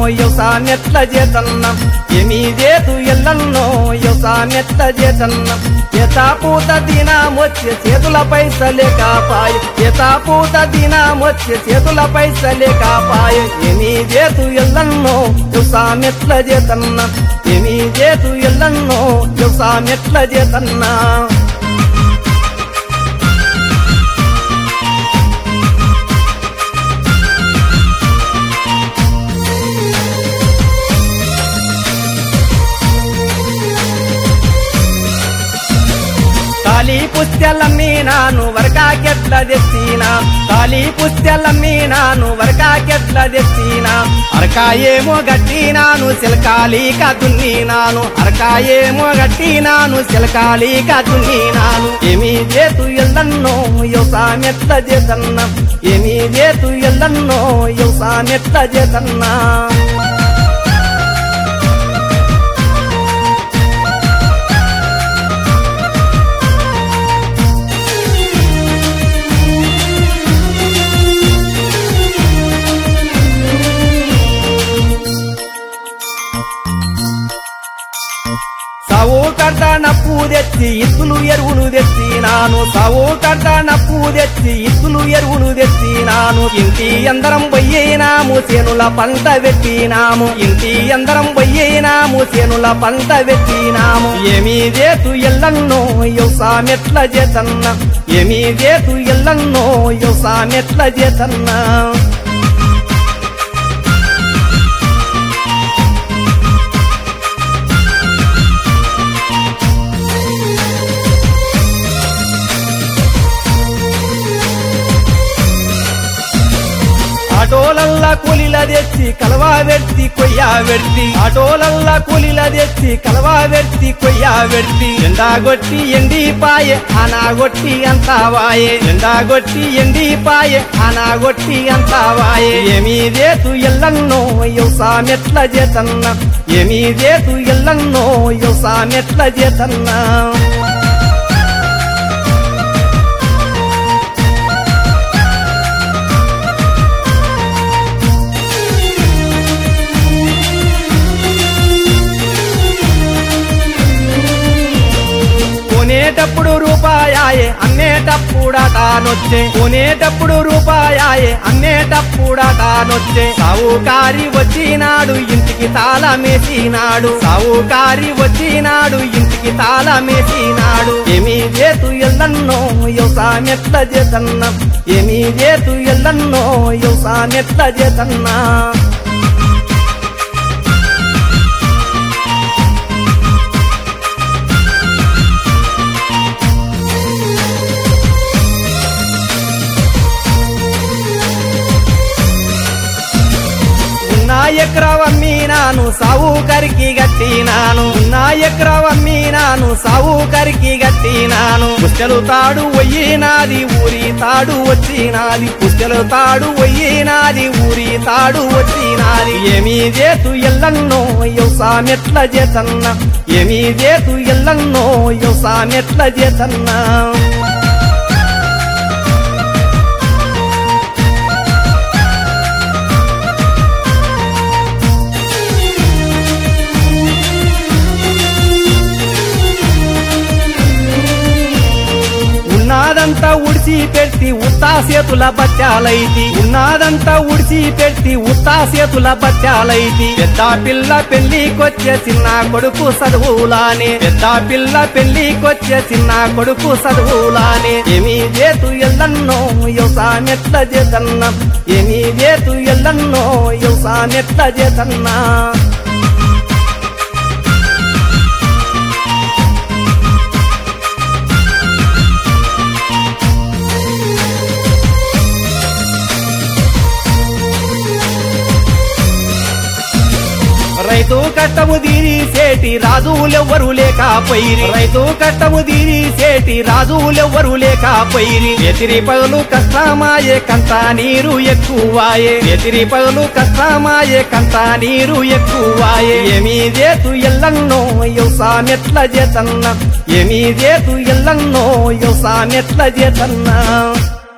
వ్యవసాయమెట్ల చేతన్న ఏమీ చేతు ఎల్లన్నో వ్యవసాయమెట్ల చేతన్న ఎతాపూత దినామొచ్చే చేతుల పైసలే కాపాయ ఎతాపూత దినామొచ్చే చేతుల పైసలే కాపాయ ఏమీ చేతు ఎల్లన్నో వ్యవసాయమెట్ల చేతన్న ఏమీ చేతు ఎల్లన్నో వ్యవసాయమెట్ల చేతన్నా తాలి పుస్తెలమ్మి నాను వరకాకెట్ల తెచ్చినా తాలి పుస్తెలమ్మి నాను వరకాకెట్ల తెచ్చినా అరకాయేమో గట్టినాను చిలకాలిక దున్నినాను అరకాయేమో గట్టినాను చిలకాలిక దున్నినాను ఏమీ చేతు ఎల్లన్నో వ్యవసాయమెట్ల చేతన్నా ఏమీ చేతు ఎల్లన్నో వ్యవసాయమెట్ల చేతన్నా సావు కట్ట నప్పు తెచ్చి ఇత్తులు ఎరువులు తెచ్చినాను సావు కట్ట నప్పు తెచ్చి ఇత్తులు ఎరువులు తెచ్చినాను ఇంటి అందరం పోయినాము చేనుల పంట పెట్టినాము ఇంటి అందరం పోయినాము చేనుల పంట పెట్టినాము ఏమీ చేతు ఎల్లన్నో వ్యవసాయమెట్ల చేతన్న ఏమీ చేతు ఎల్లన్నో వ్యవసాయమెట్ల చేతన్నా ఆటోలల్లా కూలీల తెచ్చి కలవా వెర్తి కొయ్యా వెర్తి ఆటోలల్లా కూలీల తెచ్చి కలవా వెర్తి కొయ్యా వెర్తి ఎండా గొట్టి ఎండి పాయే ఆనా గొట్టి అంతా వాయే ఎండా గొట్టి ఎండి పాయే ఆనా గొట్టి అంతా వాయే ఏమీ చేతు ఎల్లన్నో వ్యవసాయమెట్ల చేతన్న ఏమీ చేతు ఎల్లన్నో వ్యవసాయమెట్ల చేతన్నా కొనేటప్పుడు రూపాయాయే అమ్మేటప్పుడటానొచ్చే కొనేటప్పుడు రూపాయాయే అమ్మేటప్పుడటానొచ్చే సావుకారి వచ్చినాడు ఇంటికి తాళమేసినాడు సావుకారి వచ్చినాడు ఇంటికి తాళమేసినాడు ఏమీ చేతు ఎల్లన్నో వ్యవసాయమెట్ల చేతన్నా ఏమీ చేతు ఎల్లన్నో వ్యవసాయమెట్ల చేతన్నా నా ఎకరవమ్మి నాను సావుకరికి గట్టినాను నా ఎకరవమ్మి నాను సావుకరికి గట్టినాను పుస్తలు తాడు వయ్యినాది ఊరి తాడు వచ్చినాది పుస్తలు తాడు వయ్యినాది ఊరి తాడు వచ్చినాది ఏమీ చేతు ఎల్లన్నో వ్యవసాయమెట్ల చేతన్నా ఏమీ చేతు ఎల్లన్నో వ్యవసాయమెట్ల చేతన్నా ఉన్నదంతా ఉడిచి పెట్టి ఉత్తా చేతుల బచ్చాలైతి ఉన్నదంతా ఉడిచి పెట్టి ఉత్తా చేతుల బచ్చాలైతి పెద్ద పిల్ల పెళ్లికొచ్చే చిన్న కొడుకు చదువులానే పెద్ద పిల్ల పెళ్లికొచ్చే చిన్న కొడుకు చదువులానే ఏమీ చేతు ఎల్లన్నో వ్యవసాయమెట్ల చేతన్నా ఏమీ చేతు ఎల్లన్నో వ్యవసాయమెట్ల చేతన్నా రైతు కట్టము తీరిసేటి రాజులెవ్వరు లేకపోయిరి రైతు కట్టము తీరిసేటి రాజులెవ్వరు లేకపోయిరి ఎతిరి పగలు కష్టమాయే కంత నీరు ఎక్కువాయే ఎతిరి పగలు కష్టమాయే కంత నీరు ఎక్కువాయే ఏమీ చేతు ఎల్లన్నో వ్యవసాయమెట్ల చేతన్నా ఏమీ చేతు ఎల్లన్నో వ్యవసాయమెట్ల చేతన్నా